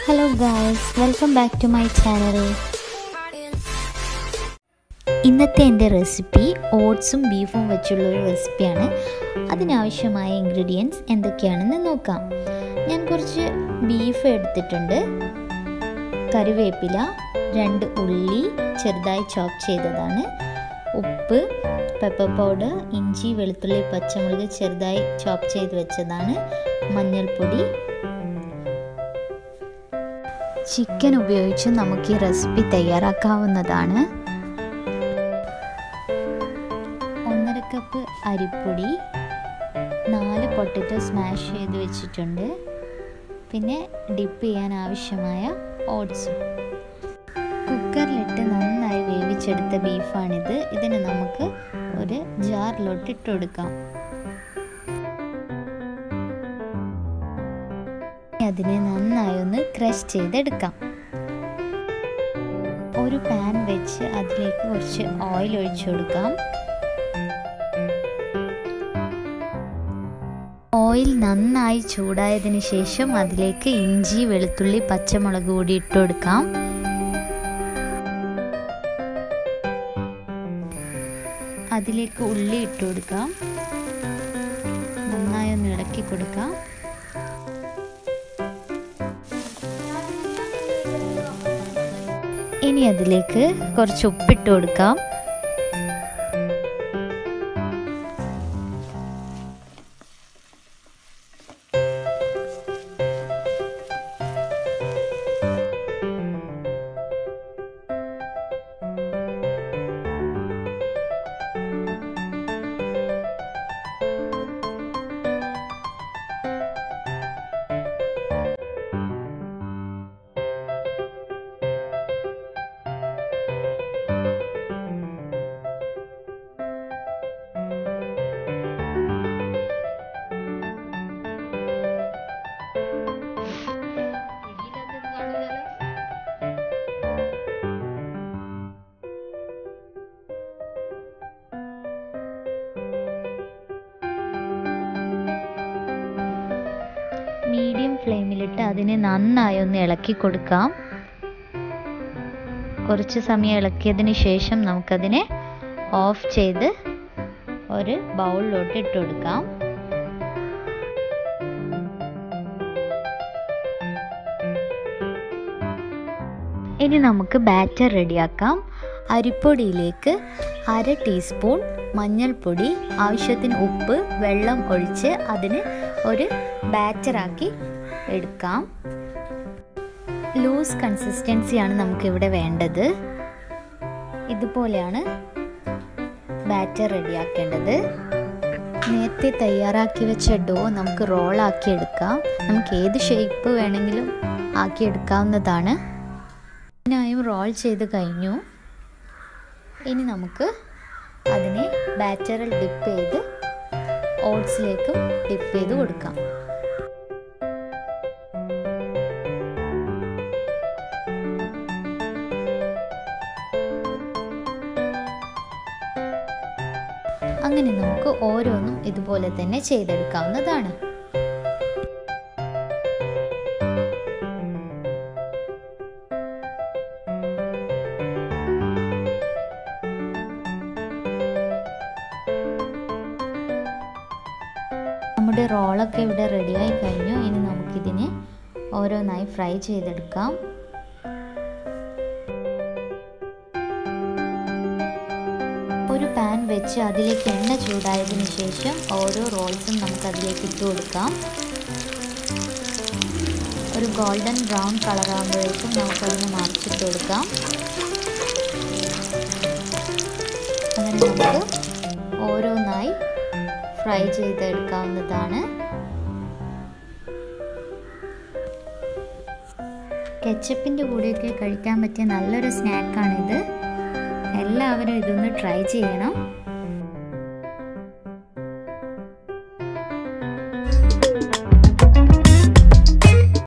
hello guys welcome back to my channel ഇന്നത്തെ എൻ്റെ recipe ഓട്സും ബീഫും വെച്ചുള്ള ഒരു റെസിപ്പിയാണ് അതിനാവശ്യമായ ഇൻഗ്രീഡിയൻസ് എന്തൊക്കെയാണെന്ന് നോക്കാം ഞാൻ കുറച്ച് ബീഫ് എടുത്തിട്ടുണ്ട് കറിവേപ്പില രണ്ട് ഉള്ളി ചെറുതായി ചോപ്പ് ചെയ്തതാണ് ഉപ്പ് പെപ്പർ പൗഡർ ഇഞ്ചി വെളുത്തുള്ളി പച്ചമുളക് ചെറുതായി ചോപ്പ് ചെയ്ത് വെച്ചതാണ് മഞ്ഞൾപ്പൊടി ചിക്കൻ ഉപയോഗിച്ച് നമുക്ക് ഈ റെസിപ്പി തയ്യാറാക്കാവുന്നതാണ് ഒന്നര കപ്പ് അരിപ്പൊടി നാല് പൊട്ടറ്റോ സ്മാഷ് ചെയ്ത് വെച്ചിട്ടുണ്ട് പിന്നെ ഡിപ്പ് ചെയ്യാൻ ആവശ്യമായ ഓട്സും കുക്കറിലിട്ട് നന്നായി വേവിച്ചെടുത്ത ബീഫാണിത് ഇതിന് നമുക്ക് ഒരു ജാറിലോട്ട് ഇട്ട് കൊടുക്കാം അതിനെ നന്നായി ഒന്ന് ക്രഷ് ചെയ്തെടുക്കാം ഒരു പാൻ വെച്ച് അതിലേക്ക് കുറച്ച് ഓയിൽ ഒഴിച്ചു കൊടുക്കാം ഓയിൽ നന്നായി ചൂടായതിനു ശേഷം അതിലേക്ക് ഇഞ്ചി വെളുത്തുള്ളി പച്ചമുളക് കൂടി ഇട്ട് കൊടുക്കാം അതിലേക്ക് ഉള്ളി ഇട്ട് കൊടുക്കാം നന്നായി ഒന്ന് ഇളക്കി കൊടുക്കാം ഇനി അതിലേക്ക് കുറച്ച് ഉപ്പിട്ട് കൊടുക്കാം മീഡിയം ഫ്ലെയിമിലിട്ട് അതിനെ നന്നായി ഒന്ന് ഇളക്കി കൊടുക്കാം കുറച്ച് സമയം ഇളക്കിയതിന് ശേഷം നമുക്കതിനെ ഓഫ് ചെയ്ത് ഒരു ബൗളിലോട്ട് ഇട്ട് കൊടുക്കാം ഇനി നമുക്ക് ബാറ്റർ റെഡിയാക്കാം അരിപ്പൊടിയിലേക്ക് അര ടീസ്പൂൺ മഞ്ഞൾപ്പൊടി ആവശ്യത്തിന് ഉപ്പ് വെള്ളം ഒഴിച്ച് അതിന് ഒരു ബാറ്ററാക്കി എടുക്കാം ലൂസ് കൺസിസ്റ്റൻസിയാണ് നമുക്കിവിടെ വേണ്ടത് ഇതുപോലെയാണ് ബാറ്റർ റെഡിയാക്കേണ്ടത് നേരത്തെ തയ്യാറാക്കി വെച്ച ഡോ നമുക്ക് റോളാക്കി എടുക്കാം നമുക്ക് ഏത് ഷേപ്പ് വേണമെങ്കിലും ആക്കി എടുക്കാവുന്നതാണ് ഇതിനായും റോൾ ചെയ്ത് കഴിഞ്ഞു ഇനി നമുക്ക് അതിനെ ബാറ്ററിൽ ഡിപ്പ് ചെയ്ത് ഓട്സിലേക്കും ഡിപ്പ് ചെയ്ത് കൊടുക്കാം അങ്ങനെ നമുക്ക് ഓരോന്നും ഇതുപോലെ തന്നെ ചെയ്തെടുക്കാവുന്നതാണ് നമ്മുടെ റോളൊക്കെ ഇവിടെ റെഡിയായി കഴിഞ്ഞു ഇനി നമുക്കിതിനെ ഓരോന്നായി ഫ്രൈ ചെയ്തെടുക്കാം ഒരു പാൻ വെച്ച് അതിലേക്ക് എണ്ണ ചൂടായതിനു ശേഷം ഓരോ റോൾസും നമുക്ക് അതിലേക്ക് ഇട്ട് കൊടുക്കാം ഒരു ഗോൾഡൻ ബ്രൗൺ കളറാകുമ്പോഴേക്കും നമുക്കതിന് മറിച്ചിട്ട് കൊടുക്കാം അങ്ങനെ നമുക്ക് ഓരോന്നായി ഫ്രൈ ചെയ്തെടുക്കാവുന്നതാണ് കെച്ചപ്പിൻ്റെ കൂടെയൊക്കെ കഴിക്കാൻ പറ്റിയ നല്ലൊരു സ്നാക്കാണിത് എല്ലാവരും ഇതൊന്ന് ട്രൈ ചെയ്യണം